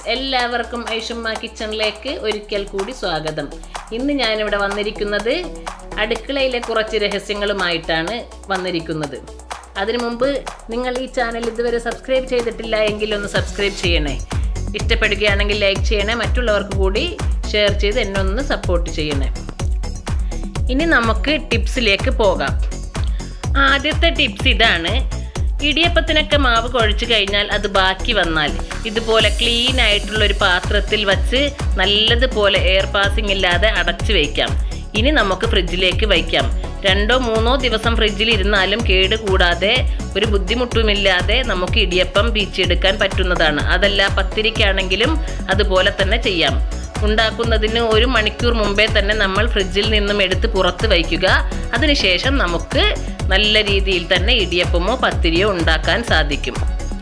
എല്ലാവർക്കും ഐഷുമ്മ കിച്ചണിലേക്ക് ഒരിക്കൽ കൂടി സ്വാഗതം ഇന്ന് ഞാനിവിടെ വന്നിരിക്കുന്നത് അടുക്കളയിലെ കുറച്ച് രഹസ്യങ്ങളുമായിട്ടാണ് വന്നിരിക്കുന്നത് അതിനു മുമ്പ് നിങ്ങൾ ഈ ചാനൽ ഇതുവരെ സബ്സ്ക്രൈബ് ചെയ്തിട്ടില്ല എങ്കിൽ ഒന്ന് സബ്സ്ക്രൈബ് ചെയ്യണേ ഇഷ്ടപ്പെടുകയാണെങ്കിൽ ലൈക്ക് ചെയ്യണേ മറ്റുള്ളവർക്ക് കൂടി ഷെയർ ചെയ്ത് എന്നെ ഒന്ന് സപ്പോർട്ട് ചെയ്യണേ ഇനി നമുക്ക് ടിപ്സിലേക്ക് പോകാം ആദ്യത്തെ ടിപ്സ് ഇതാണ് ഇടിയപ്പത്തിനൊക്കെ മാവ് കുഴച്ച് കഴിഞ്ഞാൽ അത് ബാക്കി വന്നാൽ ഇതുപോലെ ക്ലീൻ ആയിട്ടുള്ള ഒരു പാത്രത്തിൽ വച്ച് നല്ലതുപോലെ എയർ പാസിംഗ് ഇല്ലാതെ അടച്ചു വയ്ക്കാം ഇനി നമുക്ക് ഫ്രിഡ്ജിലേക്ക് വയ്ക്കാം രണ്ടോ മൂന്നോ ദിവസം ഫ്രിഡ്ജിൽ ഇരുന്നാലും കേട് കൂടാതെ ഒരു ബുദ്ധിമുട്ടുമില്ലാതെ നമുക്ക് ഇടിയപ്പം പീച്ചെടുക്കാൻ പറ്റുന്നതാണ് അതല്ല പത്തിരിക്കാണെങ്കിലും അതുപോലെ തന്നെ ചെയ്യാം ഉണ്ടാക്കുന്നതിന് ഒരു മണിക്കൂർ മുമ്പേ തന്നെ നമ്മൾ ഫ്രിഡ്ജിൽ നിന്നും എടുത്ത് പുറത്ത് വയ്ക്കുക അതിനുശേഷം നമുക്ക് നല്ല രീതിയിൽ തന്നെ ഇടിയപ്പമോ പത്തിരിയോ ഉണ്ടാക്കാൻ സാധിക്കും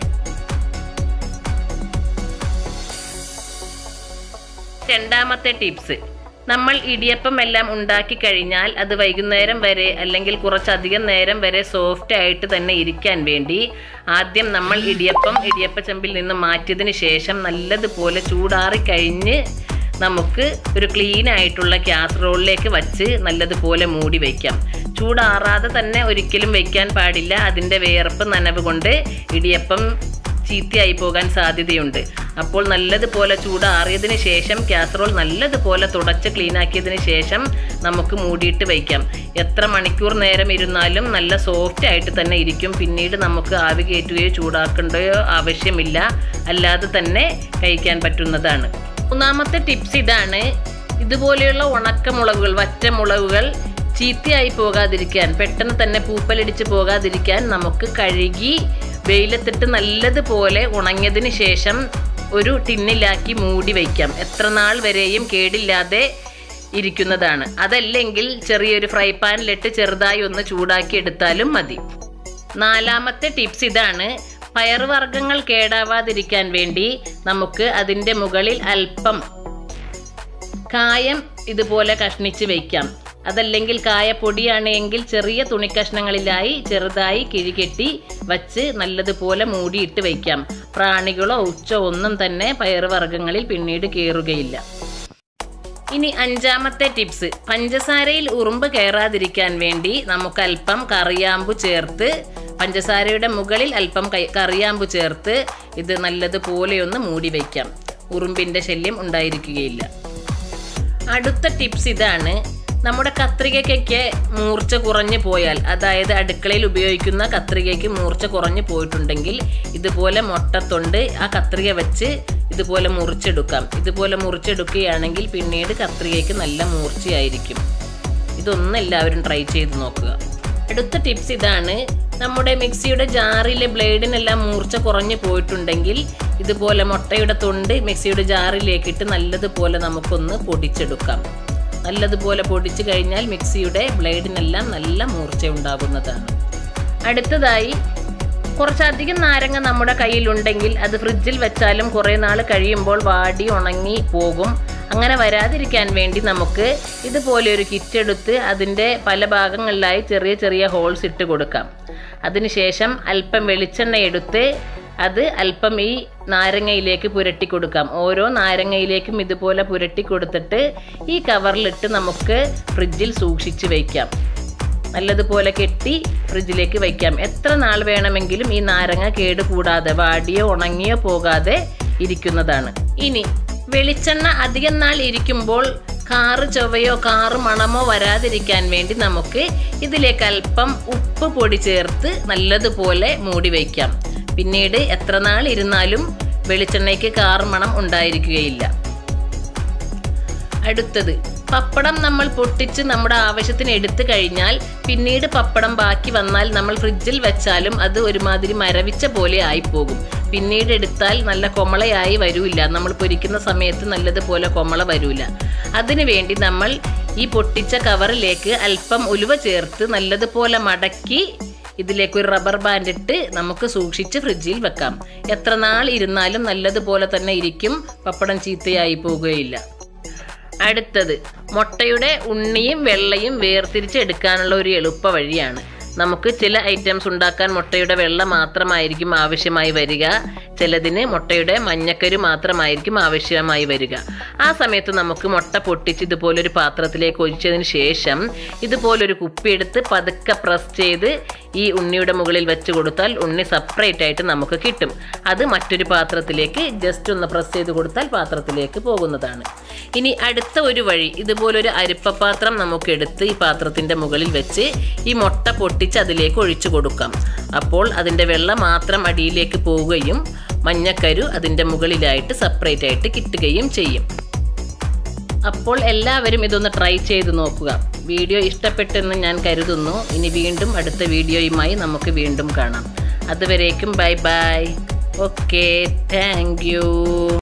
രണ്ടാമത്തെ ടിപ്സ് നമ്മൾ ഇടിയപ്പം എല്ലാം ഉണ്ടാക്കി കഴിഞ്ഞാൽ അത് വൈകുന്നേരം വരെ അല്ലെങ്കിൽ കുറച്ചധികം നേരം വരെ സോഫ്റ്റ് ആയിട്ട് തന്നെ ഇരിക്കാൻ വേണ്ടി ആദ്യം നമ്മൾ ഇടിയപ്പം ഇടിയപ്പ ചെമ്പിൽ നിന്ന് മാറ്റിയതിന് ശേഷം നല്ലതുപോലെ ചൂടാറി കഴിഞ്ഞ് നമുക്ക് ഒരു ക്ലീൻ ആയിട്ടുള്ള കാസറോളിലേക്ക് വച്ച് നല്ലതുപോലെ മൂടി വയ്ക്കാം ചൂടാറാതെ തന്നെ ഒരിക്കലും വയ്ക്കാൻ പാടില്ല അതിൻ്റെ വേർപ്പ് നനവ് കൊണ്ട് ഇടിയപ്പം ചീത്തയായി പോകാൻ സാധ്യതയുണ്ട് അപ്പോൾ നല്ലതുപോലെ ചൂടാറിയതിന് ശേഷം കാസറോൾ നല്ലതുപോലെ തുടച്ച് ക്ലീൻ ആക്കിയതിന് ശേഷം നമുക്ക് മൂടിയിട്ട് വയ്ക്കാം എത്ര മണിക്കൂർ നേരം ഇരുന്നാലും നല്ല സോഫ്റ്റ് ആയിട്ട് തന്നെ ഇരിക്കും പിന്നീട് നമുക്ക് ആവി കയറ്റുകയോ ചൂടാക്കേണ്ടയോ ആവശ്യമില്ല അല്ലാതെ തന്നെ കഴിക്കാൻ പറ്റുന്നതാണ് മൂന്നാമത്തെ ടിപ്സ് ഇതാണ് ഇതുപോലെയുള്ള ഉണക്കമുളകുകൾ വറ്റമുളകുകൾ ചീത്തയായി പോകാതിരിക്കാൻ പെട്ടെന്ന് തന്നെ പൂപ്പലടിച്ച് പോകാതിരിക്കാൻ നമുക്ക് കഴുകി വെയിലത്തിട്ട് നല്ലതുപോലെ ഉണങ്ങിയതിന് ശേഷം ഒരു ടിന്നിലാക്കി മൂടി വയ്ക്കാം എത്ര നാൾ വരെയും കേടില്ലാതെ ഇരിക്കുന്നതാണ് അതല്ലെങ്കിൽ ചെറിയൊരു ഫ്രൈ പാനിലിട്ട് ചെറുതായി ഒന്ന് ചൂടാക്കി എടുത്താലും മതി നാലാമത്തെ ടിപ്സ് ഇതാണ് പയറുവർഗ്ഗങ്ങൾ കേടാവാതിരിക്കാൻ വേണ്ടി നമുക്ക് അതിൻ്റെ മുകളിൽ അല്പം കായം ഇതുപോലെ കഷ്ണിച്ച് വയ്ക്കാം അതല്ലെങ്കിൽ കായപ്പൊടിയാണ് എങ്കിൽ ചെറിയ തുണിക്കഷ്ണങ്ങളിലായി ചെറുതായി കിഴികെട്ടി വച്ച് നല്ലതുപോലെ മൂടിയിട്ട് വയ്ക്കാം പ്രാണികളോ ഉച്ചോ ഒന്നും തന്നെ പയറുവർഗ്ഗങ്ങളിൽ പിന്നീട് കയറുകയില്ല ഇനി അഞ്ചാമത്തെ ടിപ്സ് പഞ്ചസാരയിൽ ഉറുമ്പ് കയറാതിരിക്കാൻ വേണ്ടി നമുക്ക് അല്പം കറിയാമ്പു ചേർത്ത് പഞ്ചസാരയുടെ മുകളിൽ അല്പം കറിയാമ്പു ചേർത്ത് ഇത് നല്ലതുപോലെ ഒന്ന് മൂടി വയ്ക്കാം ഉറുമ്പിൻ്റെ ശല്യം ഉണ്ടായിരിക്കുകയില്ല അടുത്ത ടിപ്സ് ഇതാണ് നമ്മുടെ കത്രികയ്ക്കൊക്കെ മൂർച്ച കുറഞ്ഞു പോയാൽ അതായത് അടുക്കളയിൽ ഉപയോഗിക്കുന്ന കത്രികയ്ക്ക് മൂർച്ച കുറഞ്ഞു പോയിട്ടുണ്ടെങ്കിൽ ഇതുപോലെ മുട്ടത്തൊണ്ട് ആ കത്രിക വെച്ച് ഇതുപോലെ മുറിച്ചെടുക്കാം ഇതുപോലെ മുറിച്ചെടുക്കുകയാണെങ്കിൽ പിന്നീട് കത്രികയ്ക്ക് നല്ല മൂർച്ചയായിരിക്കും ഇതൊന്നും എല്ലാവരും ട്രൈ ചെയ്ത് നോക്കുക അടുത്ത ടിപ്സ് ഇതാണ് നമ്മുടെ മിക്സിയുടെ ജാറിലെ ബ്ലേഡിനെല്ലാം മൂർച്ച കുറഞ്ഞു പോയിട്ടുണ്ടെങ്കിൽ ഇതുപോലെ മുട്ടയുടെ തൊണ്ട് മിക്സിയുടെ ജാറിലേക്കിട്ട് നല്ലതുപോലെ നമുക്കൊന്ന് പൊടിച്ചെടുക്കാം നല്ലതുപോലെ പൊടിച്ചു കഴിഞ്ഞാൽ മിക്സിയുടെ ബ്ലേഡിനെല്ലാം നല്ല മൂർച്ച ഉണ്ടാകുന്നതാണ് അടുത്തതായി കുറച്ചധികം നാരങ്ങ നമ്മുടെ കയ്യിലുണ്ടെങ്കിൽ അത് ഫ്രിഡ്ജിൽ വെച്ചാലും കുറേ നാൾ കഴിയുമ്പോൾ വാടി ഉണങ്ങി പോകും അങ്ങനെ വരാതിരിക്കാൻ വേണ്ടി നമുക്ക് ഇതുപോലെ ഒരു കിറ്റ് എടുത്ത് അതിൻ്റെ പല ഭാഗങ്ങളിലായി ചെറിയ ചെറിയ ഹോൾസ് ഇട്ട് കൊടുക്കാം അതിനുശേഷം അല്പം വെളിച്ചെണ്ണ എടുത്ത് അത് അല്പം ഈ നാരങ്ങയിലേക്ക് പുരട്ടി കൊടുക്കാം ഓരോ നാരങ്ങയിലേക്കും ഇതുപോലെ പുരട്ടി കൊടുത്തിട്ട് ഈ കവറിലിട്ട് നമുക്ക് ഫ്രിഡ്ജിൽ സൂക്ഷിച്ച് വയ്ക്കാം നല്ലതുപോലെ കെട്ടി ഫ്രിഡ്ജിലേക്ക് വയ്ക്കാം എത്ര നാൾ വേണമെങ്കിലും ഈ നാരങ്ങ കേട് കൂടാതെ വാടിയോ ഉണങ്ങിയോ പോകാതെ ഇരിക്കുന്നതാണ് ഇനി വെളിച്ചെണ്ണ അധികം നാൾ ഇരിക്കുമ്പോൾ കാറ് ചൊവ്വയോ കാറ് മണമോ വരാതിരിക്കാൻ വേണ്ടി നമുക്ക് ഇതിലേക്ക് അല്പം ഉപ്പ് പൊടി ചേർത്ത് നല്ലതുപോലെ മൂടി വയ്ക്കാം പിന്നീട് എത്ര നാൾ ഇരുന്നാലും വെളിച്ചെണ്ണയ്ക്ക് കാറ് മണം ഉണ്ടായിരിക്കുകയില്ല അടുത്തത് പപ്പടം നമ്മൾ പൊട്ടിച്ച് നമ്മുടെ ആവശ്യത്തിന് എടുത്തു കഴിഞ്ഞാൽ പിന്നീട് പപ്പടം ബാക്കി വന്നാൽ നമ്മൾ ഫ്രിഡ്ജിൽ വെച്ചാലും അത് ഒരുമാതിരി മരവിച്ച പോലെ ആയിപ്പോകും പിന്നീട് എടുത്താൽ നല്ല കൊമളയായി വരൂല നമ്മൾ പൊരിക്കുന്ന സമയത്ത് നല്ലതുപോലെ കൊമള വരൂല അതിനു വേണ്ടി നമ്മൾ ഈ പൊട്ടിച്ച കവറിലേക്ക് അല്പം ഉലുവ ചേർത്ത് നല്ലതുപോലെ മടക്കി ഇതിലേക്ക് ഒരു റബ്ബർ ബാൻഡ് ഇട്ട് നമുക്ക് സൂക്ഷിച്ച് ഫ്രിഡ്ജിൽ വെക്കാം എത്ര നാൾ ഇരുന്നാലും നല്ലതുപോലെ തന്നെ ഇരിക്കും പപ്പടം ചീത്തയായി പോകുകയില്ല അടുത്തത് മുട്ടയുടെ ഉണ്ണിയും വെള്ളയും വേർതിരിച്ച് എടുക്കാനുള്ള ഒരു എളുപ്പ വഴിയാണ് നമുക്ക് ചില ഐറ്റംസ് ഉണ്ടാക്കാൻ മുട്ടയുടെ വെള്ള മാത്രമായിരിക്കും ആവശ്യമായി വരിക ചിലതിന് മുട്ടയുടെ മഞ്ഞക്കരു മാത്രമായിരിക്കും ആവശ്യമായി വരിക ആ സമയത്ത് നമുക്ക് മുട്ട പൊട്ടിച്ച് ഇതുപോലൊരു പാത്രത്തിലേക്ക് ഒഴിച്ചതിന് ശേഷം ഇതുപോലൊരു കുപ്പിയെടുത്ത് പതുക്കെ പ്രസ് ചെയ്ത് ഈ ഉണ്ണിയുടെ മുകളിൽ വെച്ച് കൊടുത്താൽ ഉണ്ണി സെപ്പറേറ്റ് ആയിട്ട് നമുക്ക് കിട്ടും അത് മറ്റൊരു പാത്രത്തിലേക്ക് ജസ്റ്റ് ഒന്ന് പ്രസ് ചെയ്ത് കൊടുത്താൽ പാത്രത്തിലേക്ക് പോകുന്നതാണ് ഇനി അടുത്ത ഒരു വഴി ഇതുപോലൊരു അരിപ്പപാത്രം നമുക്ക് എടുത്ത് ഈ പാത്രത്തിൻ്റെ മുകളിൽ വെച്ച് ഈ മുട്ട പൊട്ടിച്ച് അതിലേക്ക് ഒഴിച്ചു കൊടുക്കാം അപ്പോൾ അതിൻ്റെ വെള്ളം മാത്രം അടിയിലേക്ക് പോവുകയും മഞ്ഞക്കരു അതിൻ്റെ മുകളിലായിട്ട് സെപ്പറേറ്റ് ആയിട്ട് കിട്ടുകയും ചെയ്യും അപ്പോൾ എല്ലാവരും ഇതൊന്ന് ട്രൈ ചെയ്ത് നോക്കുക വീഡിയോ ഇഷ്ടപ്പെട്ടെന്ന് ഞാൻ കരുതുന്നു ഇനി വീണ്ടും അടുത്ത വീഡിയോയുമായി നമുക്ക് വീണ്ടും കാണാം അതുവരേക്കും bye bye okay thank U